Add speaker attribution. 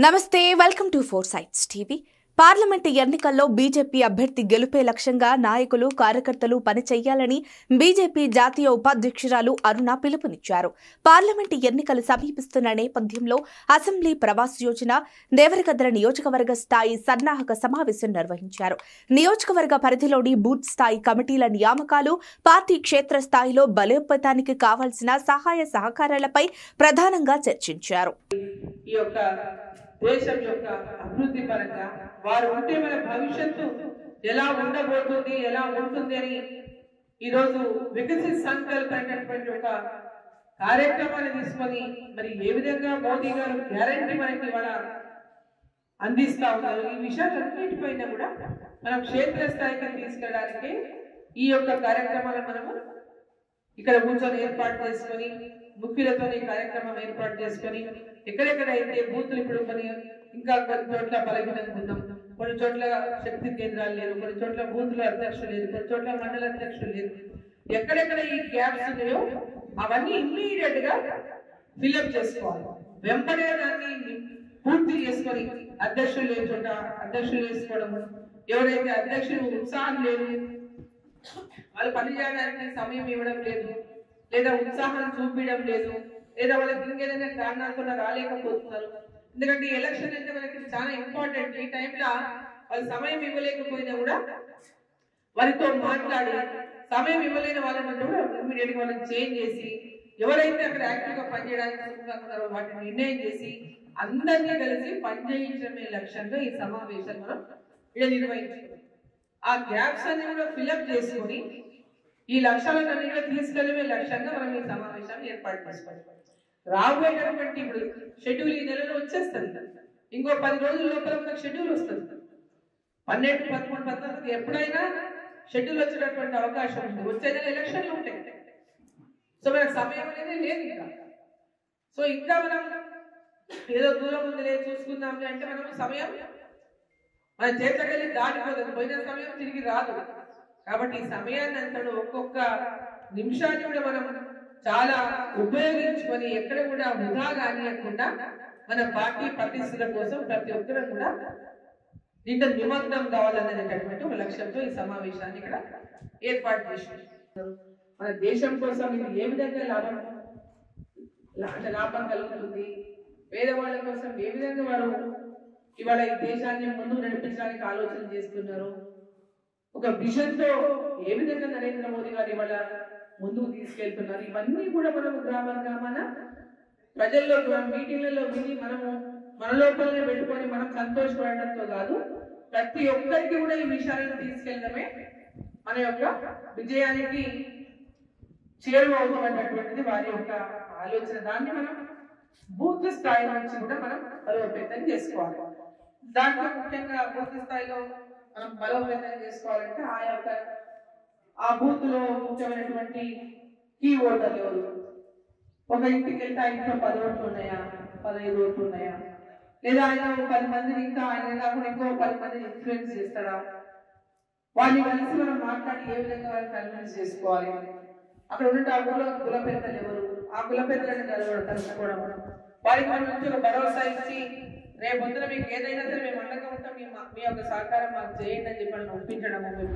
Speaker 1: నమస్తే welcome to four sites TV parliament ఎన్నికల్లో BJP అభ్యర్థి గెలుపే లక్ష్యంగా నాయకులు కార్యకర్తలు పనిచేయాలని బీజేపీ జాతీయ ఉపాధ్యక్షురాలు అరుణ పిలుపునిచ్చారు పార్లమెంటు ఎన్నికలు సమీపిస్తున్న నేపథ్యంలో అసెంబ్లీ ప్రవాస్ యోజన దేవరగద్ర నియోజకవర్గ స్థాయి సన్నాహక సమావేశం నిర్వహించారు నియోజకవర్గ పరిధిలోని బూత్ స్థాయి కమిటీల నియామకాలు పార్టీ క్షేత్ర స్థాయిలో బలోపేతానికి కావాల్సిన సహాయ సహకారాలపై ప్రధానంగా చర్చించారు
Speaker 2: ఈ యొక్క దేశం యొక్క అభివృద్ధి పరంగా వారు ఉంటే మన భవిష్యత్తు ఎలా ఉండబోతుంది ఎలా ఉంటుంది అని ఈరోజు వికసిత్ సంకల్ప్ అనేటటువంటి ఒక కార్యక్రమాన్ని తీసుకొని మరి ఏ విధంగా మోదీ గారు గ్యారంటీ మనకి ఇవాళ అందిస్తా ఉన్నారు ఈ విషయాలన్నిటిపైన కూడా మనం క్షేత్ర స్థాయికి తీసుకెళ్ళడానికి ఈ యొక్క కార్యక్రమాలను మనము ఇక్కడ కూర్చొని ఏర్పాటు చేసుకొని ముఖ్యులతో ఈ కార్యక్రమం ఏర్పాటు చేసుకొని ఎక్కడెక్కడైతే బూతులు ఇప్పుడు కొన్ని ఇంకా కొన్ని చోట్ల బలహీనంగా ఉన్నాం కొన్ని చోట్ల శక్తి కేంద్రాలు లేరు కొన్ని చోట్ల బూతుల అధ్యక్షులు లేరు కొన్ని చోట్ల మండల అధ్యక్షులు లేరు ఎక్కడెక్కడ ఈ గ్యాప్స్ ఉన్నాయో అవన్నీ ఇమ్మీడియట్ గా ఫిల్అప్ చేసుకోవాలి వెంబడే దాన్ని పూర్తి చేసుకొని అధ్యక్షులు లేని చోట అధ్యక్షులు వేసుకోవడం ఎవరైతే అధ్యక్షులు ఉత్సాహం లేదు వాళ్ళు పని చేయడానికి సమయం ఇవ్వడం లేదు లేదా ఉత్సాహం చూపించడం లేదు లేదా వాళ్ళకి ఇంకేదైనా కారణాలతో రాలేకపోతున్నారు ఎందుకంటే ఈ ఎలక్షన్ అంటే మనకి చాలా ఇంపార్టెంట్ ఈ టైంలో వాళ్ళు సమయం ఇవ్వలేకపోయినా కూడా వారితో మాట్లాడి సమయం ఇవ్వలేని వాళ్ళని కూడా ఇమీడియట్ గా వాళ్ళని చేంజ్ చేసి ఎవరైతే అక్కడ యాక్టివ్ గా పనిచేయడానికి సిద్ధంగా ఉన్నారో వాటిని నిర్ణయం చేసి అందరినీ కలిసి పనిచేయించడమే లక్ష్యంగా ఈ సమావేశం మనం ఇక్కడ నిర్వహించాం ఆ గ్యాప్స్ అన్ని కూడా ఫిల్అప్ చేసుకొని ఈ లక్ష్యాలన్నీ కూడా తీసుకెళ్ళమే లక్ష్యంగా మనం ఈ సమావేశాన్ని ఏర్పాటు చేసుకోవాలి రాబోయేటటువంటి ఇప్పుడు షెడ్యూల్ ఈ నెలలో వచ్చేస్తుంది ఇంకో పది రోజుల లోపల మనకు షెడ్యూల్ వస్తుంది పన్నెండు పదమూడు పద్నాలుగు ఎప్పుడైనా షెడ్యూల్ వచ్చేటటువంటి అవకాశం ఉంది వచ్చే నెల ఎలక్షన్లు ఉంటాయి సో మనకు సమయం అనేది లేదు ఇంకా సో ఇంకా మనం ఏదో దూరం ఉందిలే చూసుకుందాం అంటే మనం సమయం మన చేతకెళ్ళి దాటిపోతుంది పోయిన సమయం తిరిగి రాదు కాబట్టి ఈ సమయాన్ని అంతడు ఒక్కొక్క నిమిషాన్ని కూడా మనం చాలా ఉపయోగించుకొని ఎక్కడ కూడా వృధా కానియకుండా మన పార్టీ పరిస్థితుల కోసం ప్రతి ఒక్కరు కూడా దీంట్లో నిమగ్నం కావాలనేటటువంటి ఒక లక్ష్యంతో ఈ సమావేశాన్ని ఇక్కడ ఏర్పాటు చేశారు మన దేశం కోసం ఇది ఏ విధంగా లాభం లా- అంటే లాభం కలుగుతుంది పేదవాళ్ళ కోసం ఏ విధంగా వారు ఇవాళ ఈ దేశాన్ని ముందుకు నడిపించడానికి ఆలోచన చేస్తున్నారు ఒక విజన్ తో ఏ విధంగా నరేంద్ర మోదీ గారు ఇవాళ ముందుకు తీసుకెళ్తున్నారు ఇవన్నీ కూడా మనం గ్రామ గ్రామాన ప్రజల్లో మీటింగ్లలో విని మనము మన లోపలనే పెట్టుకొని మనం సంతోషపడడంతో కాదు ప్రతి ఒక్కరికి కూడా ఈ విషయాలను తీసుకెళ్ళడమే మన యొక్క విజయానికి చేరువవుతున్నటువంటిది వారి యొక్క ఆలోచన దాన్ని మనం బూత్ స్థాయి నుంచి కూడా మనం బలోపేతం చేసుకోవాలి దాంట్లో ముఖ్యంగా బూత్ స్థాయిలో మనం బలోపేతం చేసుకోవాలంటే ఆ యొక్క ఆ బూత్ లో ముఖ్యమైనటువంటి కీ ఓటర్లు ఎవరు ఒక ఇంటికి వెళ్తే ఆ ఇంట్లో పది ఓట్లు ఉన్నాయా పదహైదు ఓట్లు ఉన్నాయా లేదా ఆయన ఒక పది మందిని ఇంకా ఆయన కాకుండా ఇంకో పది మందిని ఇన్ఫ్లుయెన్స్ చేస్తాడా వాళ్ళని కలిసి మనం మాట్లాడి ఏ విధంగా వాళ్ళని కన్విన్స్ చేసుకోవాలి అక్కడ ఉన్న ఆ కుల కుల పెద్దలు ఎవరు ఆ కుల పెద్దలను కలవడం కలుసుకోవడం వారికి మన నుంచి ఒక భరోసా ఇచ్చి రేపు పొద్దున మీకు ఏదైనా సరే మేము అండగా ఉంటాం మీ మా- మీ యొక్క సహకారం మాకు చేయండి అని చెప్పి వాళ్ళని ఒప్పించడము మీ